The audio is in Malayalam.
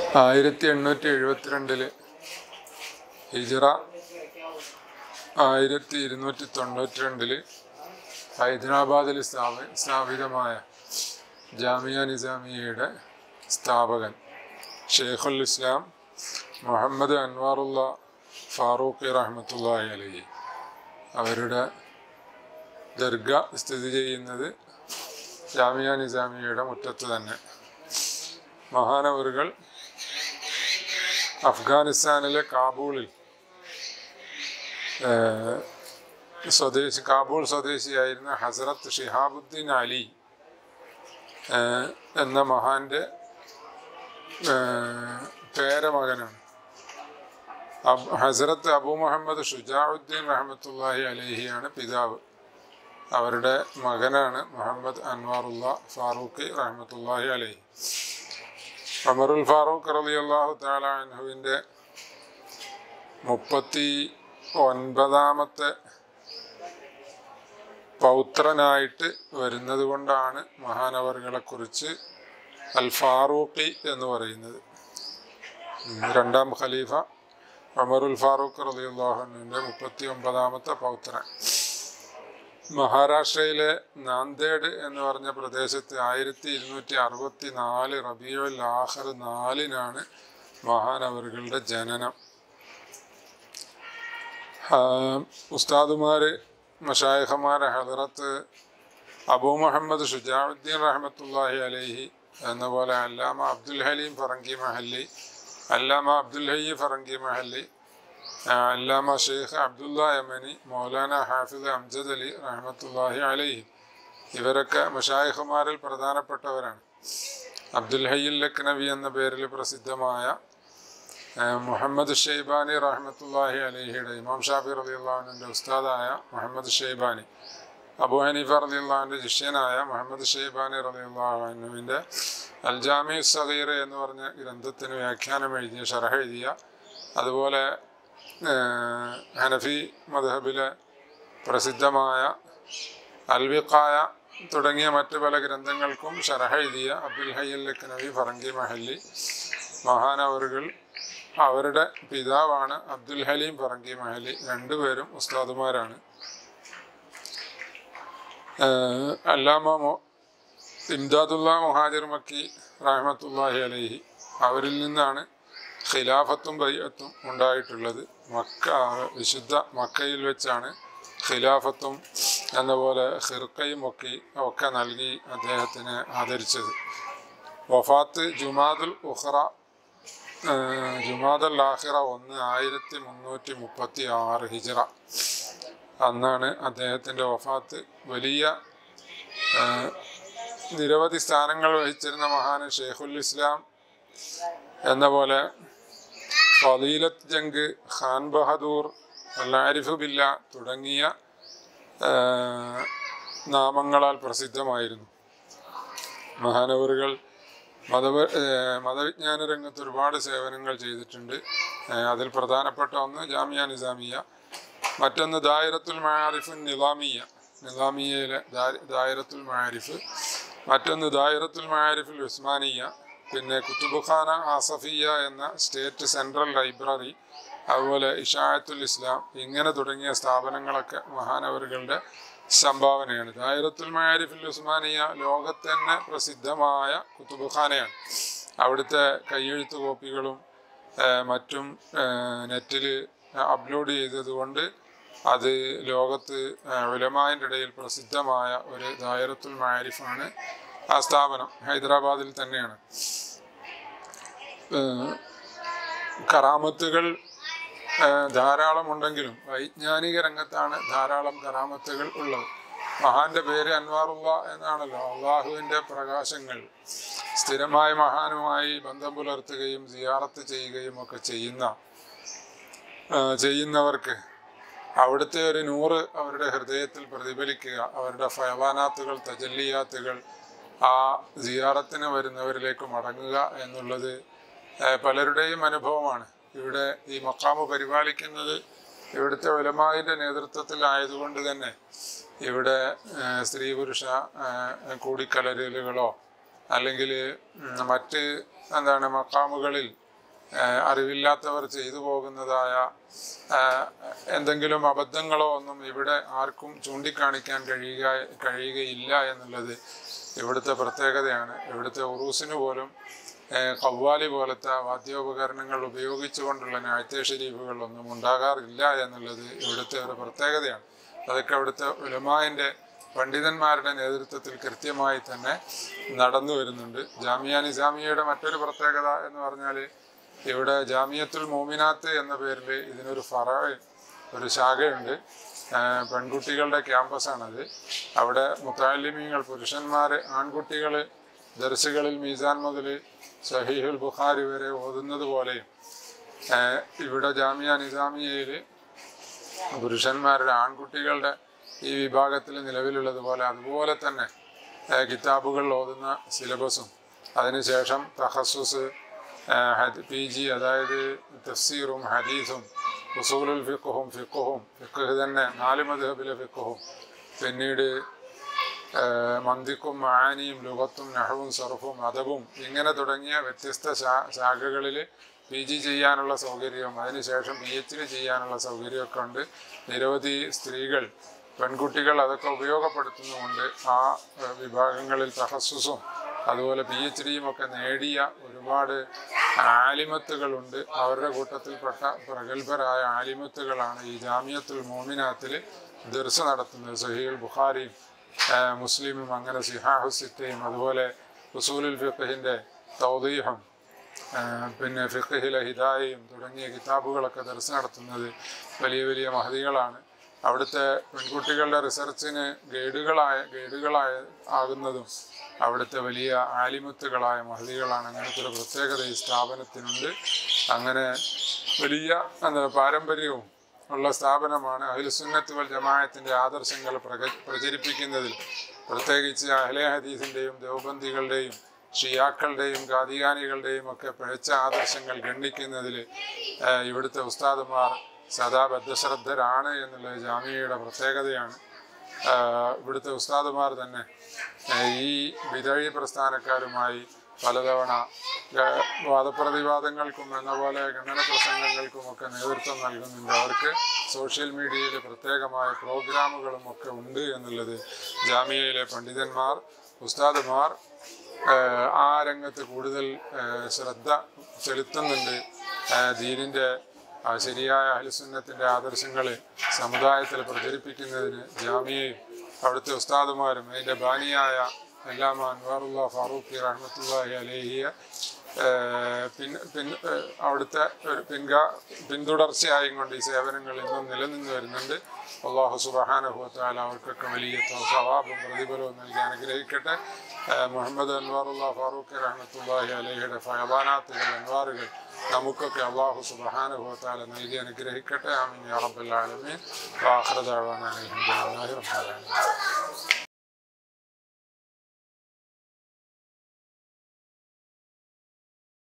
ആയിരത്തി എണ്ണൂറ്റി എഴുപത്തിരണ്ടില് ഹിജറ ആയിരത്തി ഇരുന്നൂറ്റി തൊണ്ണൂറ്റി രണ്ടില് ഹൈദരാബാദിൽ സ്ഥാപ സ്ഥാപിതമായ ജാമിയ നിസാമിയയുടെ സ്ഥാപകൻ ഷെയ്ഖുൽ ഇസ്ലാം മുഹമ്മദ് അൻവാറുള്ള ഫാറൂഖി റഹ്മത്തുള്ളാഹി അലഹി അവരുടെ ദർഗ സ്ഥിതി ചെയ്യുന്നത് ജാമിയ നിസാമിയയുടെ മുറ്റത്ത് തന്നെ മഹാനവറുകൾ അഫ്ഗാനിസ്ഥാനിലെ കാബൂളിൽ ഏഹ്, സ്വദേശി കാബൂൾ സ്വദേശിയായിരുന്ന ഹസരത്ത് ഷിഹാബുദ്ദീൻ അലി ഏഹ്, എന്ന മഹാന്റെ ഏഹ്, പേരമകനാണ് അബ് ഹസരത്ത് അബു മുഹമ്മദ് ഷുജാഉദ്ദീൻ റഹ്മത്തുള്ളാഹി അലഹിയാണ് പിതാവ് അവരുടെ മകനാണ് മുഹമ്മദ് അൻവാറുള്ള ഫാറൂഖി റഹ്മത്തുള്ളാഹി അലഹി അമറുൽ ഫാറൂഖ് റളിയല്ലാഹു തആല അൻഹുവിൻ്റെ മുപ്പത്തി ഒൻപതാമത്തെ പൗത്രനായിട്ട് വരുന്നത് കൊണ്ടാണ് മഹാനവറുകളെ കുറിച്ച് അൽ ഫാറൂഖി എന്ന് പറയുന്നത് ഉം, രണ്ടാം ഖലീഫ അമറുൽ ഫാറൂഖ് റളിയല്ലാഹുവിൻ്റെ മുപ്പത്തി ഒമ്പതാമത്തെ പൗത്രൻ മഹാരാഷ്ട്രയിലെ നാന്ദേഡ് എന്ന് പറഞ്ഞ പ്രദേശത്ത് ആയിരത്തി ഇരുന്നൂറ്റി അറുപത്തി നാല് റബിയുൽ ആഖർ നാലിനാണ് മഹാനവറുകളുടെ ജനനം ആ, ഉസ്താദുമാര് മഷായഖമാരെ ഹദറത്ത് അബൂ മുഹമ്മദ് ഷുജാഉദ്ദീൻ റഹ്മത്തുള്ളാഹി അലൈഹി എന്ന പോലെ അല്ലാമ അബ്ദുൽ ഹലീം ഫറങ്കി മഹല്ലി അല്ലാമ അബ്ദുൽ ഹയ്യി ഫറങ്കി മഹല്ലി ആ, അല്ലാമ ഷെയ്ഖ് അബ്ദുല്ല യമനി മൗലാന ഹാഫിദ് അംജദ് അലി റഹ്മത്തുള്ളാഹി അലൈഹി ഇവരൊക്കെ മഷായിഖുമാരിൽ പ്രധാനപ്പെട്ടവരാണ് അബ്ദുൽ ഹയ്യിൽ ലക്നവി എന്ന പേരിൽ പ്രസിദ്ധമായ ആ, മുഹമ്മദ് ഷെയ്ബാനി റഹ്മത്തുള്ളാഹി അലഹിയുടെ ഇമാം ഷാഫി റലിയുള്ളാഹുവിൻ്റെ ഉസ്താദായ മുഹമ്മദ് ഷെയ്ബാനി അബു ഹനീഫ റലിയുള്ളാഹുവിൻ്റെ ശിഷ്യനായ മുഹമ്മദ് ഷെയ്ബാനി റലിയുള്ളാഹുവിൻ്റെ അൽ ജാമി സഗീർ എന്ന് പറഞ്ഞ ഗ്രന്ഥത്തിന് വ്യാഖ്യാനം എഴുതിയ ഷറഹ് എഴുതിയ അതുപോലെ ആ, ഹനഫി മദ്ഹബിലെ പ്രസിദ്ധമായ അൽവിഖായ തുടങ്ങിയ മറ്റ് പല ഗ്രന്ഥങ്ങൾക്കും ഷറഹ എഴുതിയ അബ്ദുൽ ഹയ്യൽ ലക്നവി ഫറങ്കി മഹല്ലി മഹാനവറുകൾ അവരുടെ പിതാവാണ് അബ്ദുൽ ഹലീം ഫറങ്കി മഹലി രണ്ടുപേരും ഉസ്താദുമാരാണ് ആഹ് അല്ലാമ മൊ- ഇംദാദുല്ല മുഹാജിർ മക്കി റഹ്മത്തുല്ലാഹി അലൈഹി അവരിൽ നിന്നാണ് ഖിലാഫത്തും ബയ്യത്തും ഉണ്ടായിട്ടുള്ളത് മക്ക വിശുദ്ധ മക്കയിൽ വെച്ചാണ് ഖിലാഫത്തും എന്ന പോലെ ഖിർക്കയും ഒക്കെ ഒക്കെ നൽകി അദ്ദേഹത്തിന് ആദരിച്ചത് വഫാത്ത് ജുമാദുൽ ഉഖ്റ ഏഹ് ജുമാദൽ ആഹിറ ഒന്ന് ആയിരത്തി മുന്നൂറ്റി മുപ്പത്തി ആറ് ഹിജറ അന്നാണ് അദ്ദേഹത്തിൻ്റെ വഫാത്ത് വലിയ ഏഹ് നിരവധി സ്ഥാനങ്ങൾ വഹിച്ചിരുന്ന മഹാന് ഷെയ്ഖുൽ ഇസ്ലാം എന്ന പോലെ ഫലീലത്ത് ജംഗ് ഖാൻ ബഹദൂർ അല്ലാരിഫ് ബില്ല തുടങ്ങിയ ഏഹ് നാമങ്ങളാൽ പ്രസിദ്ധമായിരുന്നു മഹാനവറുകൾ മതവ ഏഹ് മതവിജ്ഞാന രംഗത്ത് ഒരുപാട് സേവനങ്ങൾ ചെയ്തിട്ടുണ്ട് ഏഹ് അതിൽ പ്രധാനപ്പെട്ട ഒന്ന് ജാമിയ നിസാമിയ മറ്റൊന്ന് ദായിരത്തുൽ മഹാരിഫ് നിലാമിയ നിലാമിയയിലെ ദാ- ദായിരത്തുൽ മഹാരിഫ് മറ്റൊന്ന് ദായിരത്തുൽ മഹാരിഫുൽ ഉസ്മാനിയ പിന്നെ കുത്തുബുഖാന ആസഫിയ എന്ന സ്റ്റേറ്റ് സെൻട്രൽ ലൈബ്രറി അതുപോലെ ഇഷായത്തുൽ ഇസ്ലാം ഇങ്ങനെ തുടങ്ങിയ സ്ഥാപനങ്ങളൊക്കെ മഹാനവറുകളുടെ സംഭാവനയാണ് ദായിരത്തുൽ മഹാരിഫുൽ ഉസ്മാനിയ ലോകത്ത് തന്നെ പ്രസിദ്ധമായ കുത്തുബുഖാനയാണ് അവിടുത്തെ കയ്യെഴുത്ത് കോപ്പികളും ഏഹ് മറ്റും നെറ്റിൽ അപ്ലോഡ് ചെയ്തതുകൊണ്ട് അത് ലോകത്ത് ഉലമാൻ്റെ ഇടയിൽ പ്രസിദ്ധമായ ഒരു ദായറത്തുൽ മാരിഫാണ് ആ സ്ഥാപനം ഹൈദരാബാദിൽ തന്നെയാണ് ഏഹ് കറാമത്തുകൾ ഏഹ് ധാരാളമുണ്ടെങ്കിലും വൈജ്ഞാനിക രംഗത്താണ് ധാരാളം കറാമത്തുകൾ ഉള്ളത് മഹാന്റെ പേര് അൻവാറുള്ള എന്നാണല്ലോ അള്ളാഹുവിൻ്റെ പ്രകാശങ്ങൾ സ്ഥിരമായി മഹാനുമായി ബന്ധം പുലർത്തുകയും സിയാറത്ത് ചെയ്യുകയും ഒക്കെ ചെയ്യുന്ന ആ, ചെയ്യുന്നവർക്ക് അവിടുത്തെ ഒരു നൂറ് അവരുടെ ഹൃദയത്തിൽ പ്രതിഫലിക്കുക അവരുടെ ഫയവാനാത്തുകൾ തജല്ലിയാത്തുകൾ ആ സിയാറത്തിന് വരുന്നവരിലേക്ക് മടങ്ങുക എന്നുള്ളത് ആ, പലരുടെയും അനുഭവമാണ് ഇവിടെ ഈ മക്കാമ് പരിപാലിക്കുന്നത് ഇവിടുത്തെ ഉലമാവിൻ്റെ നേതൃത്വത്തിൽ ആയതുകൊണ്ട് തന്നെ ഇവിടെ ആ, സ്ത്രീ പുരുഷ ആ, കൂടിക്കലരലുകളോ അല്ലെങ്കിൽ മറ്റ് എന്താണ് മക്കാമുകളിൽ ഏഹ് അറിവില്ലാത്തവർ ചെയ്തു പോകുന്നതായ ഏഹ് എന്തെങ്കിലും അബദ്ധങ്ങളോ ഒന്നും ഇവിടെ ആർക്കും ചൂണ്ടിക്കാണിക്കാൻ കഴിയുക കഴിയുകയില്ല എന്നുള്ളത് ഇവിടുത്തെ പ്രത്യേകതയാണ് ഇവിടുത്തെ ഉറൂസിന് പോലും ഏഹ് കവ്വാലി പോലത്തെ വാദ്യോപകരണങ്ങൾ ഉപയോഗിച്ചുകൊണ്ടുള്ള നാഴ്ത്തേ ഷരീഫുകളൊന്നും ഉണ്ടാകാറില്ല എന്നുള്ളത് ഇവിടുത്തെ ഒരു പ്രത്യേകതയാണ് അതൊക്കെ ഇവിടുത്തെ ഉലമാൻ്റെ പണ്ഡിതന്മാരുടെ നേതൃത്വത്തിൽ കൃത്യമായി തന്നെ നടന്നു വരുന്നുണ്ട് ജാമിയ നിസാമിയയുടെ മറ്റൊരു പ്രത്യേകത എന്ന് പറഞ്ഞാൽ ഇവിടെ ജാമിയത്തുൽ മോമിനാത്ത് എന്ന പേരിൽ ഇതിനൊരു ഫറ ഒരു ശാഖയുണ്ട് ആഹ് പെൺകുട്ടികളുടെ ക്യാമ്പസാണത് അവിടെ മുത്താലിമീങ്ങൾ പുരുഷന്മാർ ആൺകുട്ടികൾ ദർശകളിൽ മീസാൻ മുതൽ സഹീഹുൽ ബുഖാരി വരെ ഓതുന്നത് പോലെയും ആഹ് ഇവിടെ ജാമിയ നിസാമിയയിൽ പുരുഷന്മാരുടെ ആൺകുട്ടികളുടെ ഈ വിഭാഗത്തിൽ നിലവിലുള്ളതുപോലെ അതുപോലെ തന്നെ ഏഹ് കിതാബുകൾ ഓതുന്ന സിലബസും അതിനുശേഷം തഹസുസ് പി ജി അതായത് തഫ്സീറും ഹദീസും ഉസൂലുൽ ഫിഖും ഫിഖും ഫിഖ് തന്നെ നാല് മധുഹബിലെ ഫിഖും പിന്നീട് ഏഹ് മന്തിക്കും മാനിയും ലുഗത്തും നഹവും സർഫും അദബും ഇങ്ങനെ തുടങ്ങിയ വ്യത്യസ്ത ശാ ശാഖകളിൽ പി ജി ചെയ്യാനുള്ള സൗകര്യവും അതിനുശേഷം പി എച്ച് ഡി ചെയ്യാനുള്ള സൗകര്യമൊക്കെ ഉണ്ട് നിരവധി സ്ത്രീകൾ പെൺകുട്ടികൾ അതൊക്കെ ഉപയോഗപ്പെടുത്തുന്നുമുണ്ട് ആ ഏഹ് വിഭാഗങ്ങളിൽ തഹസ്സുസും അതുപോലെ പി എച്ച് ഡിയും ഒക്കെ നേടിയ ഒരുപാട് ആലിമത്തുകളുണ്ട് അവരുടെ കൂട്ടത്തിൽപ്പെട്ട പ്രഗത്ഭരായ ആലിമത്തുകളാണ് ഈ ജാമിയത്തുൽ മോമിനാത്തിൽ ദർസ് നടത്തുന്നത് സഹീൽ ബുഖാരിയും ആഹ് മുസ്ലിമും അങ്ങനെ സിഹാഹു സിറ്റയും അതുപോലെ ഉസൂലുൽ ഫിഖഹിൻ്റെ തൗദീഹും ആഹ് പിന്നെ ഫിഖഹിലെ ഹിദായയും തുടങ്ങിയ കിതാബുകളൊക്കെ ദർസ് നടത്തുന്നത് വലിയ വലിയ മഹതികളാണ് അവിടുത്തെ പെൺകുട്ടികളുടെ റിസർച്ചിന് ഗൈഡുകളായ ഗൈഡുകളായ ആകുന്നതും അവിടുത്തെ വലിയ ആലിമുത്തുകളായ മഹതികളാണ് അങ്ങനത്തെ ഒരു പ്രത്യേകത ഈ സ്ഥാപനത്തിനുണ്ട് അങ്ങനെ വലിയ എന്താ പാരമ്പര്യവും ഉള്ള സ്ഥാപനമാണ് അഹിൽസുന്നത്ത് വൽ ജമാഅത്തിൻ്റെ ആദർശങ്ങൾ പ്രക പ്രചരിപ്പിക്കുന്നതിൽ പ്രത്യേകിച്ച് അഹ്ലെ ഹദീസിൻ്റെയും ദേവബന്ദികളുടെയും ഷിയാക്കളുടെയും കാദിയാനികളുടെയും ഒക്കെ പിഴച്ച ആദർശങ്ങൾ ഗണ്ണിക്കുന്നതിൽ ഇവിടുത്തെ ഉസ്താദുമാർ സദാ ബദ്ധശ്രദ്ധരാണ് എന്നുള്ളത് ജാമ്യയുടെ പ്രത്യേകതയാണ് ആഹ് ഇവിടുത്തെ ഉസ്താദുമാർ തന്നെ ആഹ് ഈ വിതഴി പ്രസ്ഥാനക്കാരുമായി പലതവണ ഗ- വാദപ്രതിവാദങ്ങൾക്കും എന്ന പോലെ ഖണ്ഡന പ്രസംഗങ്ങൾക്കും ഒക്കെ നേതൃത്വം നൽകുന്നുണ്ട് അവർക്ക് സോഷ്യൽ മീഡിയയിൽ പ്രത്യേകമായ പ്രോഗ്രാമുകളും ഒക്കെ ഉണ്ട് എന്നുള്ളത് ജാമ്യയിലെ പണ്ഡിതന്മാർ ഉസ്താദുമാർ ആഹ് ആ രംഗത്ത് കൂടുതൽ ആഹ് ശ്രദ്ധ ചെലുത്തുന്നുണ്ട് ആഹ് ദീനിൻ്റെ ആ ശരിയായ അഹ്ലുസുന്നത്തിൻ്റെ ആദർശങ്ങൾ സമുദായത്തിൽ പ്രചരിപ്പിക്കുന്നതിന് ജാമ്യയും അവിടുത്തെ ഉസ്താദുമാരും അതിൻ്റെ ബാനിയായ അല്ലാമ അൻവാറുള്ള ഫാറൂഖി റഹ്മത്തുള്ളാഹി അലേഹിയ പിൻ പിൻ ഏഹ് അവിടുത്തെ ഒരു പിൻഗാ പിന്തുടർച്ചയായും കൊണ്ട് ഈ സേവനങ്ങൾ ഇന്നും നിലനിന്ന് വരുന്നുണ്ട് അള്ളാഹു സുബഹാനുഭവത്താൽ അവർക്കൊക്കെ വലിയ സവാബും പ്രതിഫലവും നൽകി അനുഗ്രഹിക്കട്ടെ ഏഹ് മുഹമ്മദ് അൻവാറുള്ള ഫാറൂഖി റഹ്മത്തുള്ളാഹി അലേഹിയുടെ ഫയബാനാത്തുകൾ അൻവാറുകൾ നമുക്കൊക്കെ അള്ളാഹു സുബഹാനുഭവത്താൽ നൽകി അനുഗ്രഹിക്കട്ടെ ആമീൻ യാ റബ്ബൽ ആലമീൻ വാഖിറ ദഅവാനാ അൽഹംദുലില്ലാഹി റബ്ബിൽ ആലമീൻ